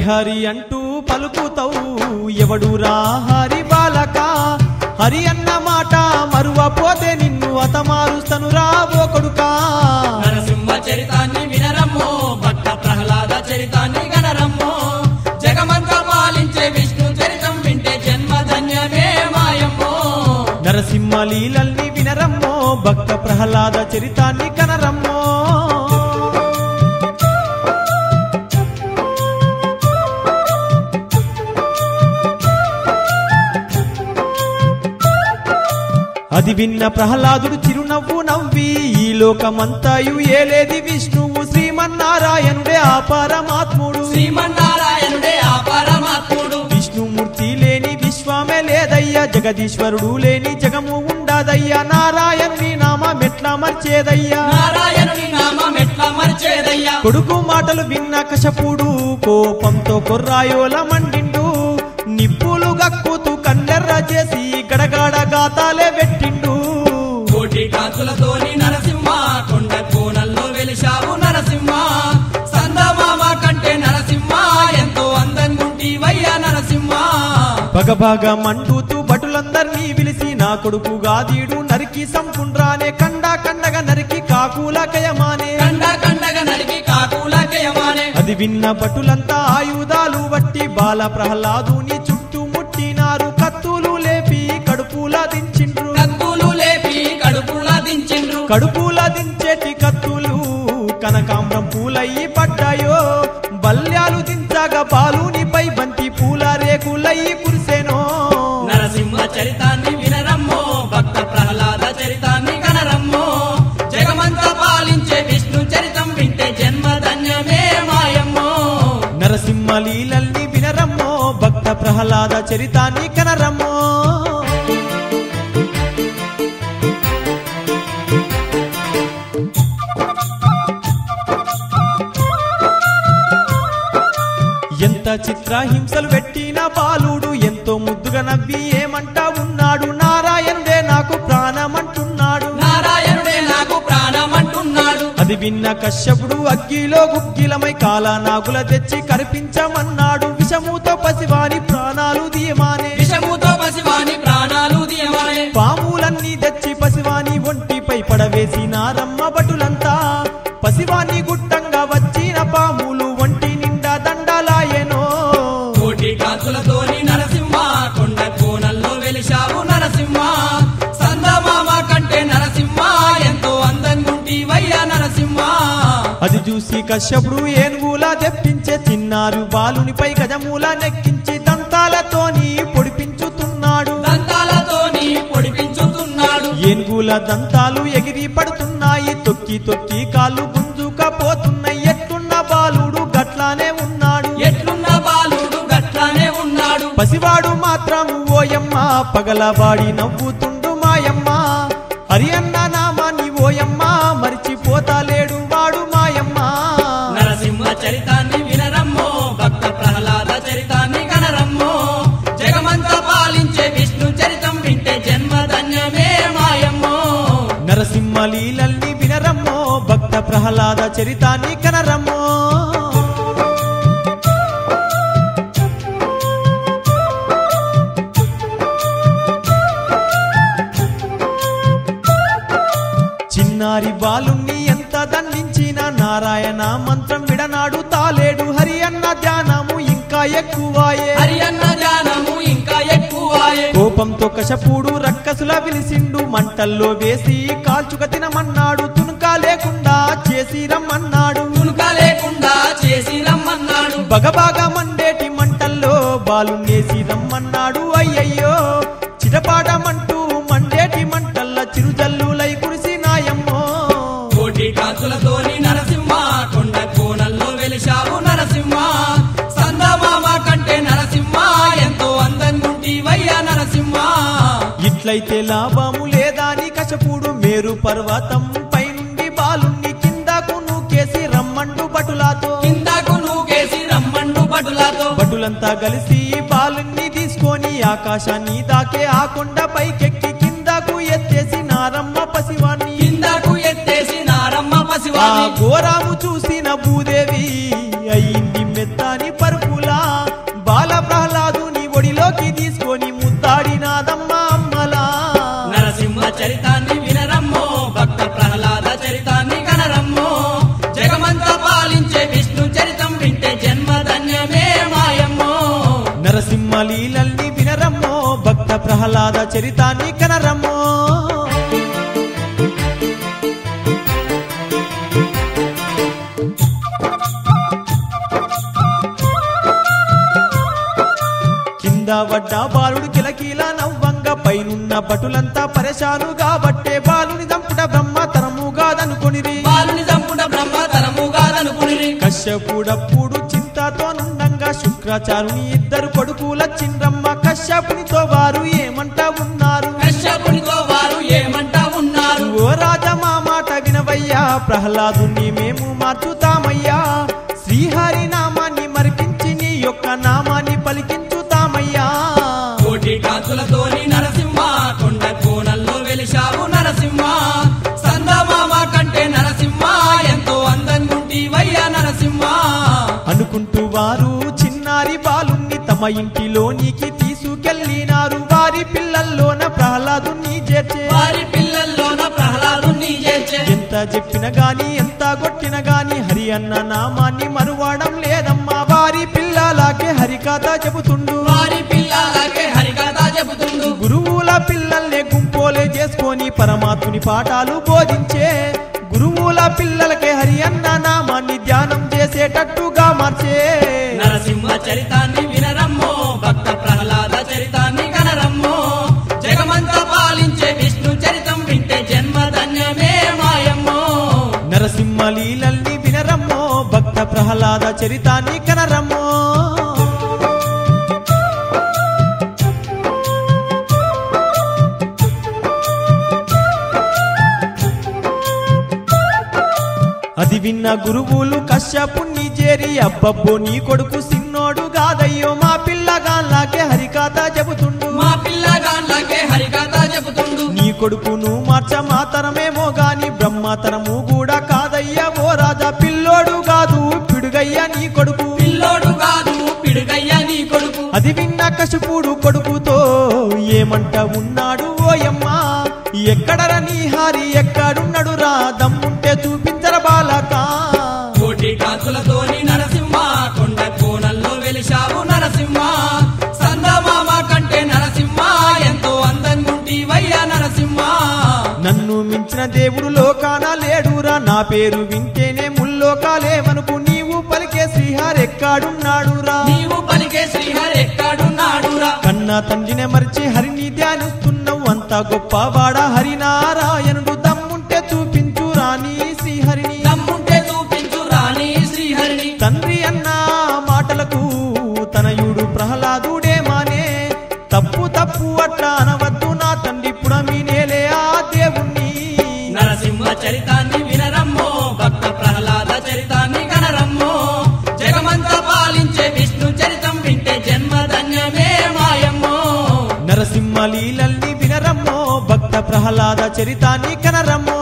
హరి అంటూ పలుకుతావు ఎవడురా హరి బాలక హరి అన్న మాట మరువపోతే నిన్ను అతమారుస్తను రావో కొడుకా నరసింహ చరితాన్ని వినరమ్మో భక్త ప్రహ్లాద చరితాన్ని గణరమ్మో జగమంతా పాలించే విష్ణు చరితం వింటే జన్మ ధన్యమే మాయమ్మో నరసింహ లీలల్ని వినరమ్మో భక్త ప్రహ్లాద చరితాన్ని కనరమ్మో అది విన్న ప్రహ్లాదుడు చిరునవ్వు నవ్వి ఈ లోకమంతాయు ఏలేది విష్ణువు శ్రీమన్నారాయణుడే ఆ పరమాత్ముడు శ్రీమన్నారాయణుడే ఆ పరమాత్ముడు విష్ణుమూర్తి లేని విశ్వమే లేదయ్యా జగదీశ్వరుడు లేని జగము ఉండదయ్యా నారాయణుని నామ మెట్ల మర్చేదయ్యా నారాయణుని నామం ఎట్లా మర్చేదయ్యా కొడుకు మాటలు విన్న కశపుడు కోపంతో కొర్రాయోల మండిండు నిప్పులు గక్కుతూ కన్నెర్ర చేసి గడగాడ గాతాలే పెట్టిండు కోటి కాంతులతోని నరసింహ కొండ కోణల్లో వెలిశావు నరసింహ సందమామ కంటే నరసింహ ఎంతో అందంగుంటివయ్యా నరసింహ పగబాగ మండుతూ భటులందర్నీ పిలిచి నా కొడుకు గాదీడు నరికి సంపుండ్రానే కండా కండగా నరికి కాకుల కయమానే కండ కండగ నరికి కాకులకయమానే అది విన్న భటులంతా ఆయుధాలు బట్టి బాల ప్రహ్లాదుని చుట్టూ ముట్టినారు కత్తులు లేపి కడుపులా దించిండ్రు కత్తులు లేపి కడుపులా దించిండ్రు కడుపులా దించేటి కత్తులు కనకాంబరం పూలయ్యి పడ్డాయో బల్యాలు దించగా బాలునిపై బంతి పూల రేకులయ్యి కురిసెనో నరసింహ చరితాన్ని వినరమ్మో భక్త ప్రహ్లాద చరితాన్ని కనరమ్మో జగమంతా పాలించే విష్ణు చరితం వింటే జన్మ ధన్యమే మాయమ్మో నరసింహ లీలల్ని వినరమ్మో భక్త ప్రహ్లాద చరితాన్ని కనరమ్మో ఎంత చిత్రహింసలు పెట్టిన బాలుడు ఎంతో ముద్దుగా నవ్వి ఏమంటా ఉన్నాడు నారాయణుడే నాకు ప్రాణమంటున్నాడు నారాయణుడే నాకు ప్రాణమంటున్నాడు అది విన్న కశ్యపుడు అగ్గిలో గుగ్గిలమై కాల నాగుల తెచ్చి కనిపించమన్నాడు విషముతో పసివాని ప్రాణాలు దీయమానే విషముతో పసివాని ప్రాణాలు దీయమానే పాములన్నీ తెచ్చి పసివాని ఒంటిపై పడవేసి నారమ్మ భటులంతా పసివాని గుట్టంగా వచ్చిన పాములు ఒంటి నిండా దండలాయనో కోటి కాంతులతోని నరసింహ కొండ కోణల్లో వెలిశావు నరసింహ సందమామ కంటే నరసింహ ఎంతో అందంగుంటివయ్యా నరసింహ అది చూసి కశ్యపుడు ఏనుగులా తెప్పించే చిన్నారు బాలునిపై గజమూల నెక్కించి దంతాలతోని పొడిపించుతున్నాడు దంతాలతోని పొడిపించుతున్నాడు ఏనుగుల దంతాలు ఎగిరి పడుతున్నాయి తొక్కి తొక్కి కాళ్ళు గుంజుకపోతున్నాయి ఎట్టున్న బాలుడు గట్లానే ఉన్నాడు ఎట్లున్న బాలుడు గట్లానే ఉన్నాడు పసివాడు మాత్రం ఓయమ్మ పగలబాడి నవ్వుతుండు మాయమ్మ హరి అన్న నామాన్ని ఓయమ్మ మరిచిపోతాలేడు వాడు మాయమ్మ నరసింహ చరితాన్ని వినరమ్మో భక్త ప్రహ్లాద చరితాన్ని కనరమ్మో జగమంతా పాలించే విష్ణు చరితం వింటే జన్మ ధన్యమే మాయమ్మో నరసింహ లీలల్ని వినరమ్మో భక్త ప్రహ్లాద చరితాన్ని కనరమ్మో చిన్నారి బాలుణ్ణి ఎంత దండించిన నారాయణ మంత్రం విడనాడు తాలేడు హరి అన్న ధ్యానము ఇంకా ఎక్కువాయే హరి అన్న ధ్యానము ఇంకా ఎక్కువాయే కోపంతో కశపూడు రక్కసుల విలిసిండు మంటల్లో వేసి కాల్చుక తినమన్నాడు తునుక లేకుండా చేసి రమ్మన్నాడు తునుక లేకుండా చేసి రమ్మన్నాడు బగబాగా మండేటి మంటల్లో బాలునేసి రమ్మన్నాడు అయ్యయ్యో చిటపాటమంటూ మండేటి మంటల్ల చిరుజల్లులై కురిసి నాయమ్మో కోటి కాంతులతోని నరసింహ కొండ కోణల్లో వెలిశావు నరసింహ సందమామ కంటే నరసింహ ఎంతో అందంగుంటివయ్యా నరసింహ ఇట్లయితే లాభము లేదా అని కశపూడు మేరు పర్వతం పైనుండి బాలుణ్ణి కిందకు నూకేసి రమ్మండు బటులాతో కిందకు నూకేసి రమ్మండు బటులతో భటులంతా కలిసి బాలుని తీసుకొని ఆకాశాన్ని దాకే ఆ కొండ పైకెక్కి కిందకు ఎత్తేసి నారమ్మ పసివాన్ని కిందకు ఎత్తేసి నారమ్మ ఆ పసివాణి ఘోరాము చూసిన భూదేవి అయింది మెత్తాని పరుపులా లీలల్ని వినరమ్మో భక్త ప్రహ్లాద చరితాన్ని కనరమ్మో కింద వడ్డ బాలుడు కిలకీల నవ్వంగా పైనున్న భటులంతా పరేశాను కాబట్టే బాలుని దంపుట బ్రహ్మ తరముగాదనుకొనిరి బాలుని చంపుట బ్రహ్మ తరముగాదనుకుని కశ్యపుడప్పుడు చింతతో నుండంగా శుక్రాచారుని ఇద్దరు కొడుకుల చిండ్రమ్మ కశ్యపునితో వారు ఏమంటా ఉన్నారు కశ్యపునితో వారు ఏమంటా ఉన్నారు ఓ రాజా మా మాట వినవయ్యా ప్రహ్లాదుని మేము మార్చుతామయ్యా శ్రీహరి నామాన్ని మరిపించి నీ యొక్క నామాన్ని పలికించుతామయ్యా కోటి కాంతులతోని నరసింహ కొండ కోణంలో వెలిశావు నరసింహ సందమామ కంటే నరసింహ ఎంతో అందంగుంటివయ్యా నరసింహ అనుకుంటూ వారు చిన్నారి బాలుణ్ణి తమ ఇంటిలోనికి తీసుకెళ్ళినారు వారి పిల్లల్లోన ప్రహ్లాదుని చేర్చే వారి పిల్లల్లోన ప్రహ్లాదుని చేర్చే ఎంత చెప్పిన గాని ఎంత కొట్టిన గాని హరి అన్న నామాన్ని మరువడం లేదమ్మా వారి పిల్లలాగే హరికథ చెబుతుండు వారి పిల్లలకే హరికథ చెబుతుండు గురువుల పిల్లల్ని గుంపోలే చేసుకొని పరమాత్ముని పాఠాలు బోధించే గురువుల పిల్లలకే హరి అన్న నామాన్ని ధ్యానం చేసేటట్టుగా మార్చే నరసింహ చరితాన్ని వినరమ్మో భక్త ప్రహ్లాద చరితాన్ని కనరమ్మో జగమంతా పాలించే విష్ణు చరితం వింటే జన్మ ధన్యమే మాయమ్మో నరసింహ లీలల్ని వినరమ్మో భక్త ప్రహ్లాద చరితాన్ని కనరమ్మో అది విన్న గురువులు కశ్యపుణ్ణి చేరి అబ్బబ్బో నీ కొడుకు సిన్నోడు కాదయ్యో మా పిల్లగాళ్ళకే హరికథ చెబుతుండు మా పిల్లగాళ్ళకే హరికథ చెబుతుండు నీ కొడుకును మార్చ మాతరమేమో గాని బ్రహ్మతరము కూడా కాదయ్యా ఓ రాజా పిల్లోడు కాదు పిడుగయ్యా నీ కొడుకు పిల్లోడు కాదు పిడుగయ్య నీ కొడుకు అది విన్న కశుపుడు కొడుకుతో ఏమంట ఉన్నాడు ఓయమ్మా ఎక్కడరా నీ హారి ఎక్కడున్నాడు రా దమ్ముంటే చూపించర బాలక కోటి కాంతులతోని నరసింహ కొండ కోణంలో వెలిశావు నరసింహ సందమామ కంటే నరసింహ ఎంతో అందంగుంటివయ్యా నరసింహ నన్ను మించిన దేవుడు లోకాన లేడురా నా పేరు వింటేనే ముల్లోకాలేమనుకు నీవు పలికే శ్రీహార్ ఎక్కడున్నాడురా నీవు పలికే శ్రీహరి ఎక్కడున్నాడురా కన్న తండ్రినే మరిచి హరిని ధ్యానిస్తున్నావు అంత గొప్పవాడ హరినారాయణుడు దమ్ముంటే చూపించురా నీ శ్రీహరిని దమ్ముంటే చూపించు రాణి శ్రీహరిని తండ్రి అన్న మాటలకు తనయుడు ప్రహ్లాదుడే మానే తప్పు తప్పు అట్లా అనవద్దు నా తండ్రి పుడమినేలే ఆ దేవుణ్ణి నరసింహ చరితాన్ని వినరమ్మో భక్త ప్రహ్లాద చరితాన్ని కనరమ్మో జగమంతా పాలించే విష్ణు చరితం వింటే జన్మ ధన్యమే మాయమ్మో నరసింహ లీలల్ని వినరమ్మో భక్త ప్రహ్లాద చరితాన్ని కనరమ్మో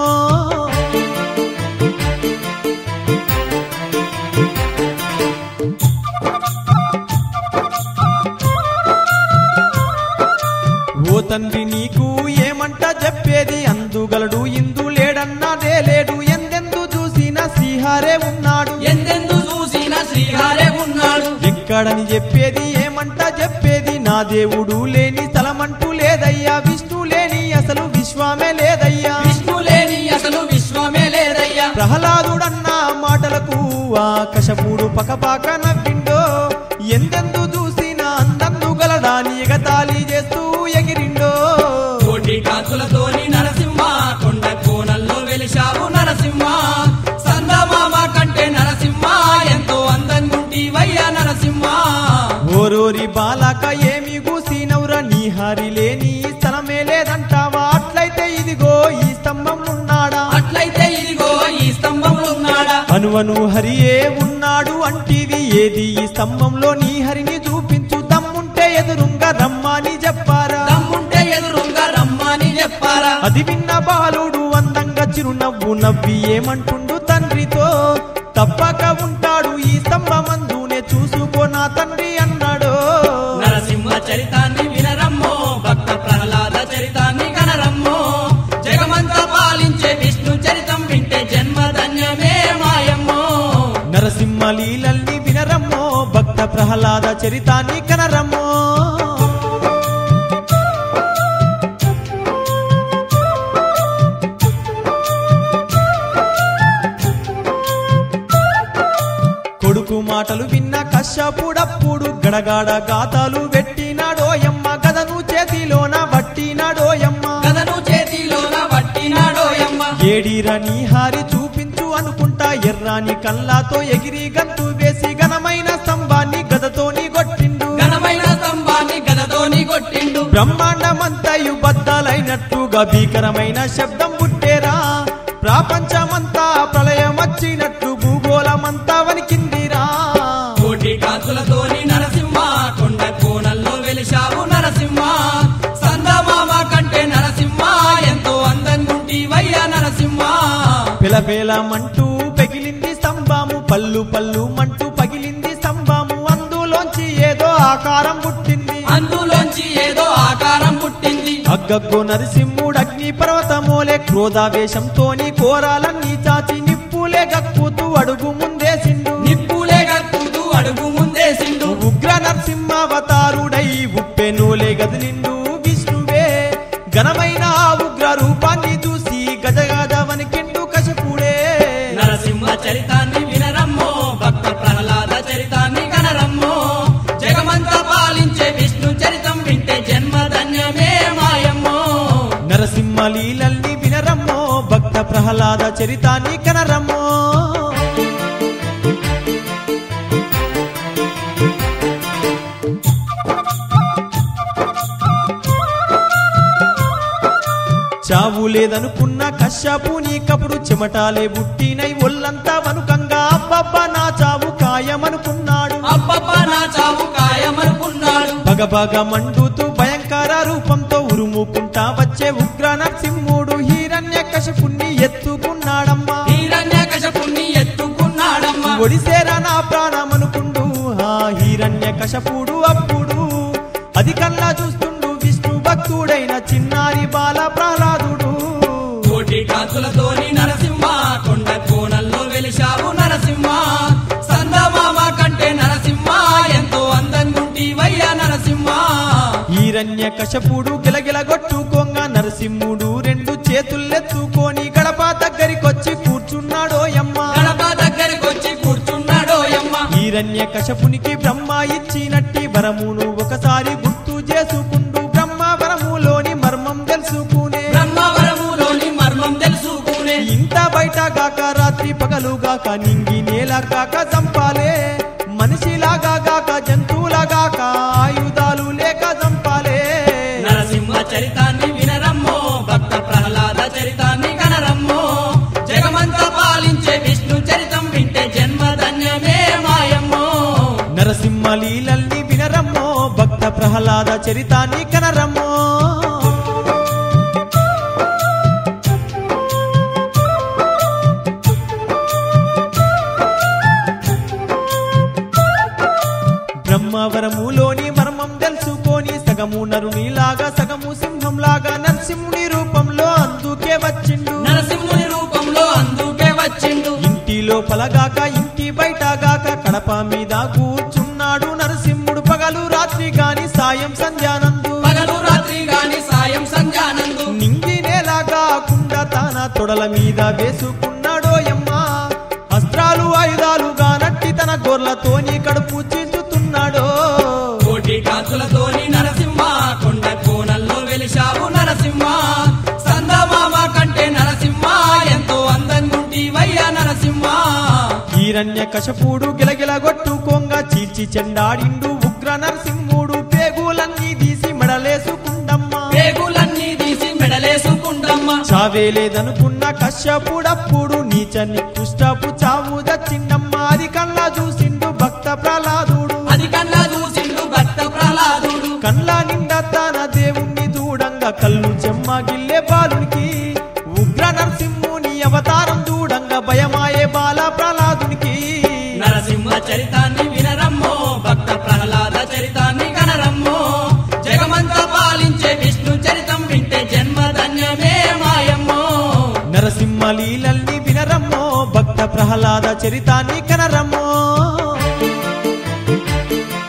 ఓ తండ్రి నీకు ఏమంట చెప్పేది అందుగలడు ఇందు లేడన్నాదే లేడు ఎందెందు చూసిన శ్రీహారే ఉన్నాడు ఎందెందు చూసిన శ్రీహరే ఉన్నాడు ఎక్కడని చెప్పేది ఏమంట చెప్పేది నా దేవుడు లేని స్థలమంటూ లేదయ్యా విష్ణు లేని అసలు విశ్వమే లేదయ్యా విష్ణు లేని అసలు విశ్వమే లేదయ్యా ప్రహ్లాదుడన్న మాటలకు ఆకశపుడు పకపాక నవ్విండో ఎందెందు చూసిన అందందు గలడాని ఎగతాళి చేస్తూ ఎగిరిండో కోటి కాంతులతోని నరసింహ కొండ కోణంలో వెలిశావు నరసింహ సందమామ కంటే నరసింహ ఎంతో అందంగుంటివయ్యా నరసింహ ఓరోరి బాలక ఏమి గూసినవురా నీ హరి లేని స్థలమే లేదంటావా అట్లయితే ఇదిగో ఈ స్తంభంలున్నాడా అట్లయితే ఇదిగో ఈ స్తంభంలో ఉన్నాడా అనువను హరియే ఉన్నాడు అంటివి ఏది ఈ స్తంభంలో నీ హరిని చూపించు దమ్ముంటే ఎదురుంగా రమ్మని చెప్పారా దమ్ముంటే ఎదురుగా రమ్మని చెప్పారా అది విన్న బాలుడు అందంగా చిరునవ్వు నవ్వి ఏమంటుండు తండ్రితో తప్పక ఉంటాడు ఈ స్తంభమందునే చూసుకో నా తండ్రి అన్నాడు నరసింహ చరితాన్ని వినరమ్మో భక్త ప్రహ్లాద చరితాన్ని కనరమ్మో జగమంతా పాలించే విష్ణు చరితం వింటే జన్మ ధన్యమే మాయమ్మో నరసింహ లీలల్ని వినరమ్మో భక్త ప్రహ్లాద చరితాన్ని కనరమ్మో కొడుకు మాటలు విన్న కశ్యపుడప్పుడు గడగాడ గాతాలు పెట్టినాడోయమ్మ గదను చేతిలోన వట్టినాడోయమ్మ గదను చేతిలోన పట్టినాడోయమ్మ ఏడిర నీహారి చూపించు అనుకుంటా ఎర్రాని కల్లాతో ఎగిరి గంతు వేసి ఘనమైన స్తంభాన్ని గదతోని కొట్టిండు ఘనమైన స్తంభాన్ని గదతోని కొట్టిండు బ్రహ్మాండమంతయు బద్దలైనట్టుగా భీకరమైన శబ్దం పుట్టేరా ప్రపంచమంతా ప్రళయం వచ్చినట్టు భూగోళమంతా వణికిందిరా కోటి కాంతులతోని నరసింహ కొండ కోణంలో వెలిశావు నరసింహ సందమామ కంటే నరసింహ ఎంతో అందంగుంటివయ్యా నరసింహ పిలపేలమంటూ పెగిలింది స్తంభము పల్లు పల్లు మంటూ పగిలింది స్తంభము అందులోంచి ఏదో ఆకారం పుట్టింది అందులోంచి ఏదో ఆకారం పుట్టింది అగ్గగ్గో నరసింహుడు అగ్ని పర్వతమోలే క్రోధావేశంతోని కోరాలన్నీ చాచి నిప్పులే గక్కుతూ అడుగు ముందేసిండు నిప్పులే గక్కుతూ అడుగు ముందేసిండు ఉగ్ర నరసింహావతారుడై ఉప్పెనోలే గదిలిండు విష్ణువే ఘనమైన ఆ ఉగ్ర రూపాన్ని చూసి గజగజ వణికిండు కశపుడే నరసింహ చరితాన్ని వినరమ్మో భక్త ప్రహ్లాద చరితాన్ని కనరమ్మో జగమంతా పాలించే విష్ణు చరితం వింటే జన్మధన్యమే మాయమ్మో నరసింహ లీలల్ని వినరమ్మో భక్త ప్రహ్లాద చరితాన్ని కనరమ్మో చావు లేదనుకున్న కశ్యపు నీకప్పుడు చెమటాలే బుట్టినై ఒళ్ళంతా వనుకంగా అబ్బబ్బ నా చావు ఖాయమనుకున్నాడు అబ్బబ్బ నా చావు ఖాయమనుకున్నాడు భగభగ మండుతూ భయంకర రూపంతో ఉరుముకుంటా వచ్చే ఉగ్ర నరసింహుడు హిరణ్య కశపుణ్ణి ఎత్తుకున్నాడమ్మా హిరణ్య కశపుణ్ణి ఎత్తుకున్నాడమ్మా ఒడిసేరా నా ప్రాణమనుకుండు ఆ హిరణ్య కశపుడు అప్పుడు అది కల్లా చూస్తుండు విష్ణు భక్తుడైన చిన్నారి బాల ప్రహ్లాదుడు కోటి కాంతులతోని నరసింహ కొండ కోణంలో వెలిశావు నరసింహ సందమామ కంటే నరసింహ ఎంతో అందంగుంటివయ్యా నరసింహ హిరణ్య కశపుడు గిలగిల కొట్టుకోంగా నరసింహుడు రెండు చేతులెత్తుకొని గడప దగ్గరికొచ్చి కూర్చున్నాడోయమ్మ గడప దగ్గరికొచ్చి కూర్చున్నాడోయమ్మ హిరణ్య కశపునికి బ్రహ్మ ఇచ్చినట్టి వరమును ఒకసారి గుర్తు చేసుకుంటూ బ్రహ్మ వరములోని మర్మం తెలుసుకునే బ్రహ్మవరములోని మర్మం తెలుసుకునే ఇంత బయట గాక రాత్రి పగలుగాక నింగి నేల కాక చంపాలే మనిషిలాగా గాక జంతువులాగాక ఆయుధాలు లేక చంపాలే నరసింహ చరితాన్ని వినరమ్మో భక్త ప్రహ్లాద చరితాన్ని కనరమ్మో జగమంతా పాలించే విష్ణు చరితం వింటే జన్మధన్యమే మాయమ్మో నరసింహ లీలల్ని వినరమ్మో భక్త ప్రహ్లాద చరితాన్ని కనరమ్మో బ్రహ్మవరములోని మర్మం తెలుసుకొని సగము నరునిలాగా సగము సింహంలాగా నరసింహుని రూపంలో అందుకే వచ్చిండు నరసింహుని రూపంలో అందుకే వచ్చిండు ఇంటి లోపలగాక ఇంటి బయటగాక కడప మీద కూర్చున్నాడు నరసింహుడు పగలు రాత్రి గాని సాయం సంధ్యానందు పగలు రాత్రి గాని సాయం సంధ్యానందు నింగి నేలాగాకుండా తాన తొడల మీద వేసుకున్నాడోయమ్మా అస్త్రాలు ఆయుధాలుగా నట్టి తన గొర్లతోని కడుపు చించుతున్నాడో కోటి కాంతులతోని నరసింహ కొండ కోణంలో వెలిశావు నరసింహ సందమామ కంటే నరసింహ ఎంతో అందంగుంటివయ్యా నరసింహ హిరణ్య కశపుడు గిలగిల కొట్టుకోంగ చీల్చి చెండాడిండు ఉగ్ర నరసింహుడు పేగులన్నీ తీసి మెడలేసుకుండమ్మా పేగులన్నీ తీసి మెడలేసుకుంటమ్మా చావే లేదనుకున్న కశ్యపుడప్పుడు నీచ నికృష్టపు చావు దచ్చిండమ్మా అది కళ్ళ చూసిండు భక్త ప్రహ్లాదుడు అది కన్నా చూసిండు భక్త ప్రహ్లాదుడు కళ్ళ నిండా తన దేవుణ్ణి చూడంగా కళ్ళు చెమ్మగిల్లే బాలునికి ఉగ్ర నరసింహుని అవతారం చూడంగా భయమాయే బాల ప్రహ్లాదునికి నరసింహ చరితాన్ని వినరమ్మో భక్త ప్రహ్లాద చరితాన్ని కనరమ్మో జగమంతా పాలించే విష్ణు చరితం వింటే జన్మధన్యమే మాయమ్మో నరసింహ లీలల్ని వినరమ్మో భక్త ప్రహ్లాద చరితాన్ని కనరమ్మో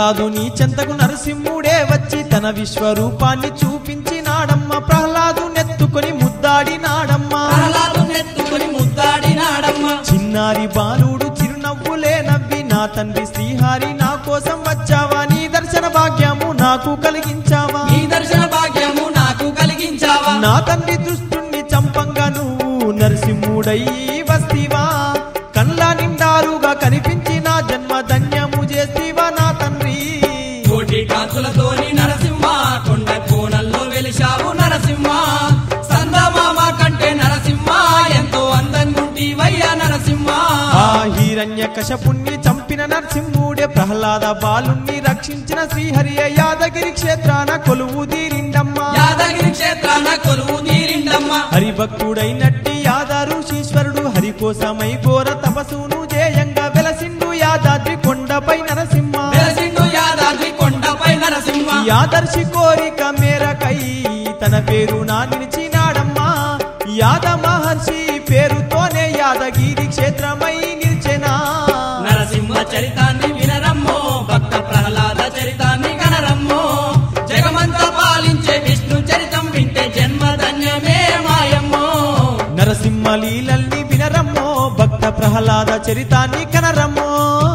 ప్రహ్లాదుని చెంతకు నరసింహుడే వచ్చి తన విశ్వరూపాన్ని చూపించినాడమ్మ ప్రహ్లాదు నెత్తుకొని ముద్దాడినాడమ్మ ప్రహ్లాదు నెత్తుకొని ముద్దాడినాడమ్మ చిన్నారి బాలుడు చిరునవ్వులే నవ్వి నా తండ్రి శ్రీహరి నా కోసం వచ్చావా నీ దర్శన భాగ్యము నాకు కలిగించావా నీ దర్శన భాగ్యము నాకు కలిగించావా నా తండ్రి దుష్టుణ్ణి చంపంగా నువ్వు నరసింహుడై వస్తివా కళ్ళ నిండారుగా కనిపించి నా జన్మ ధన్యము చేస్తివా నా తండ్రి కోటి కాంతులతోని నరసింహ కొండ కోణంలో వెలిశావు నరసింహ సందమామ కంటే నరసింహ ఎంతో అందంగుంటివయ్యా నరసింహ ఆ హిరణ్య కశపుణ్ణి చంపిన నరసింహుడే ప్రహ్లాద బాలుణ్ణి రక్షించిన శ్రీహరి యాదగిరి క్షేత్రాన కొలువు తీరిండమ్మా యాదగిరి క్షేత్రాన కొలువు తీరిండమ్మ హరిభక్తుడైనట్టి యాదారు శీశ్వరుడు హరి కోసమై ఘోర తపస్సును జేయంగా వెలసిండు యాదాద్రి కొండపై నరసింహ వెలసిండు యాదాద్రి కొండపై నరసింహ యాదర్శి కోరిక మేరకై తన పేరు నా నిలిచినాడమ్మా యాద మహర్షి పేరుతోనే యాదగిరి క్షేత్రమై నిలిచెనా నరసింహ చరితాన్ని వినరమ్మో భక్త ప్రహ్లాద చరితాన్ని కనరమ్మో జగమంతా పాలించే విష్ణు చరితం వింటే జన్మధన్యమే మాయమ్మో నరసింహ లీలల్ని వినరమ్మో భక్త ప్రహ్లాద చరితాన్ని కనరమ్మో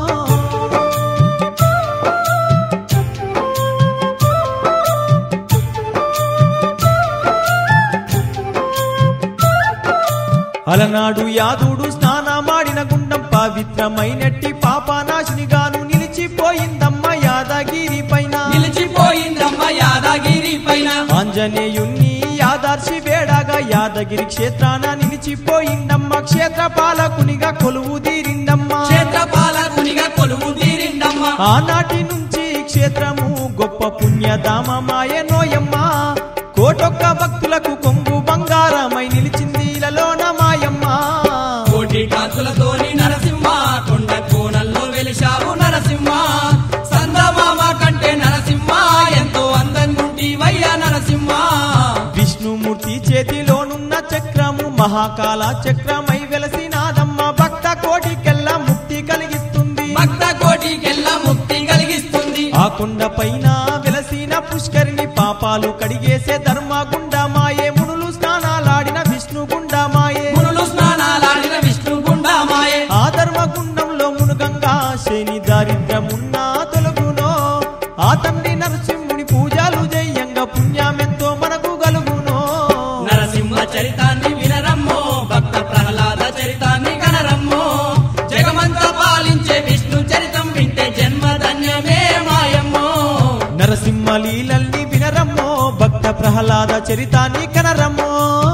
అలనాడు యాదుడు స్నానమాడిన గుండం పవిత్రమైనట్టి పాపానాశినిగాను నిలిచిపోయిందమ్మ యాదగిరి పైన నిలిచిపోయిందమ్మ యాదగిరి పైన ఆంజనేయుణ్ణి యాదార్శి వేడగా యాదగిరి క్షేత్రాన నిలిచిపోయిందమ్మ క్షేత్ర పాలకునిగా కొలువు తీరిందమ్మ క్షేత్ర పాలకునిగా కొలువు తీరిండమ్మ ఆనాటి నుంచి క్షేత్రము గొప్ప పుణ్యధామమాయ నోయమ్మ కోటొక్క భక్తులకు కొంగు బంగారమై నిలిచింది ఇలలోన మాయమ్మ కోటి కాంతులతోని నరసింహ కొండ కోణంలో వెలిశావు నరసింహ సందమామ కంటే నరసింహ ఎంతో అందంగుంటివయ్యా నరసింహ విష్ణుమూర్తి చేతిలోనున్న చక్రము మహాకాల చక్రమై వెలసినాదమ్మ భక్త కోటికెల్లా ముక్తి కలిగిస్తుంది భక్త కోటికెల్లా ముక్తి కలిగిస్తుంది ఆ కొండ పైన వెలసిన పుష్కరిణి పాపాలు కడిగేసే ధర్మగుండమాయే మునులు స్నానాలాడిన విష్ణు గుండమాయే మునులు స్నానాలాడిన విష్ణు గుండామాయే ఆ ధర్మగుండంలో మునుగంగా శని దారిద్రమున్నా తొలగునో ఆ తండ్రి నరసింహుని పూజలు జయ్యంగా పుణ్యమెంతో మనకు గలుగునో నరసింహ చరితాన్ని వినరమ్మో భక్త ప్రహ్లాద చరితాన్ని కనరమ్మో జగమంతా పాలించే విష్ణు చరితం వింటే జన్మధన్యమే మాయమ్మో నరసింహ లీలల్ని వినరమ్మో భక్త ప్రహ్లాద చరితాన్ని కనరమ్మో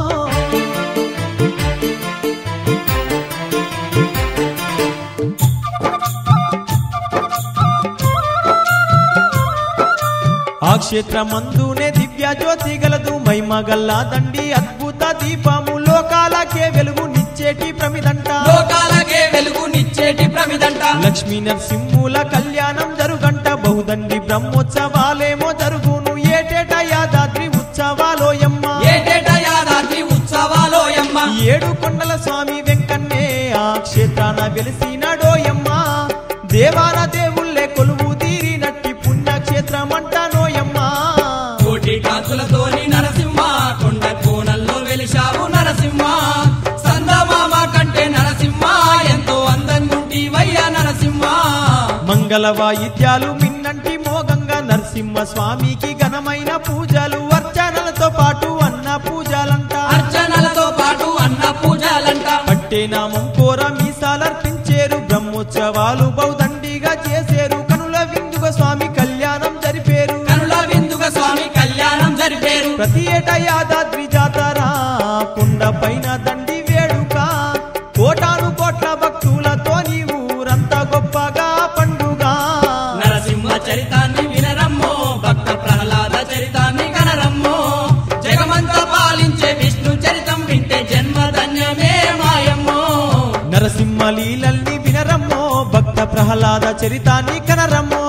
ఆ క్షేత్రమందునే దివ్య జ్యోతి గలదు మైమగల్లా దండి అద్భుత దీపము లోకాలకే వెలుగు నిచ్చేటి ప్రమిదంట లోకాలకే వెలుగు నిచ్చేటి ప్రమిదంట లక్ష్మీ నరసింహుల కళ్యాణం జరుగంట బహుదండి బ్రహ్మోత్సవాలేమో జరుగును ఏటేట యాదాద్రి ఉత్సవాలోయమ్మ ఏటేట యాదాద్రి ఉత్సవాలోయమ్మ ఏడు కొండల స్వామి వెంకన్నే ఆ క్షేత్రాన వెలిసినడోయమ్మ దేవాన దేవుళ్ళే కొలువు తీరినట్టి పుణ్యక్షేత్రమంట నోయమ్మ కోటి కాంతులతోని నరసింహ కొండ కోణంలో వెలిశావు నరసింహ సందమామ కంటే నరసింహ ఎంతో అందంగుంటివయ్యా నరసింహ మంగళ వాయిద్యాలు మిన్నంటి మోగంగా నరసింహ స్వామికి ఘనమైన పూజలు అర్చనలతో పాటు అన్న పూజలంట అర్చనలతో పాటు అన్న పూజలంట పట్టే నామం కోర మీసాలర్పించేరు బ్రహ్మోత్సవాలు బౌదండిగా చేసేరు కనుల విందుగా స్వామి కళ్యాణం జరిపేరు కనుల విందుగా స్వామి కళ్యాణం జరిపేరు ప్రతి ఏటా యాదాద్రి జాతర కొండ పైన దండి వేడుక కోటాను కోట్ల భక్తులతో నీ ఊరంతా గొప్పగా పండుగ నరసింహ చరితాన్ని వినరమ్మో భక్త ప్రహ్లాద చరితాన్ని కనరమ్మో జగమంతా పాలించే విష్ణు చరితం వింటే జన్మధన్యమే మాయమ్మో నరసింహ లీలల్ని వినరమ్మో భక్త ప్రహ్లాద చరితాన్ని కనరమ్మో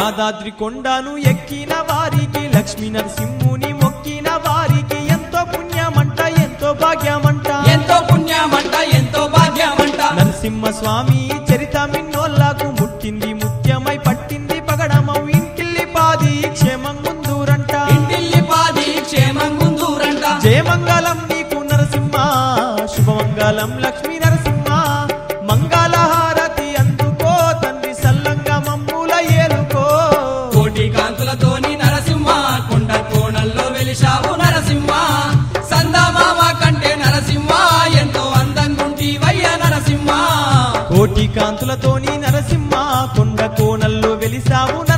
యాదాద్రి కొండను ఎక్కిన వారికి లక్ష్మీ నరసింహుని మొక్కిన వారికి ఎంతో పుణ్యమంట ఎంతో భాగ్యమంట ఎంతో పుణ్యమంట ఎంతో భాగ్యమంట నరసింహ స్వామి చరిత మిన్నోళ్ళకు ముట్టింది ముత్యమై పట్టింది పగడమౌ ఇంటిల్లి పాది క్షేమం ముందూరంట ఇంటిల్లి పాది క్షేమంగుందూరంట జయమంగళం నీకు నరసింహ శుభమంగళం లక్ష్మీ నరసింహ మంగళహారతి అందుకో తండ్రి సల్లంగా మమ్ముల ఏలుకో కోటి కాంతులతోని నరసింహ కొండ కోణల్లో వెలిశావు నరసింహ సందమామ కంటే నరసింహ ఎంతో అందంగుంటివయ్య నరసింహ కోటి కాంతులతోని నరసింహ కొండ కోణల్లో వెలిసావు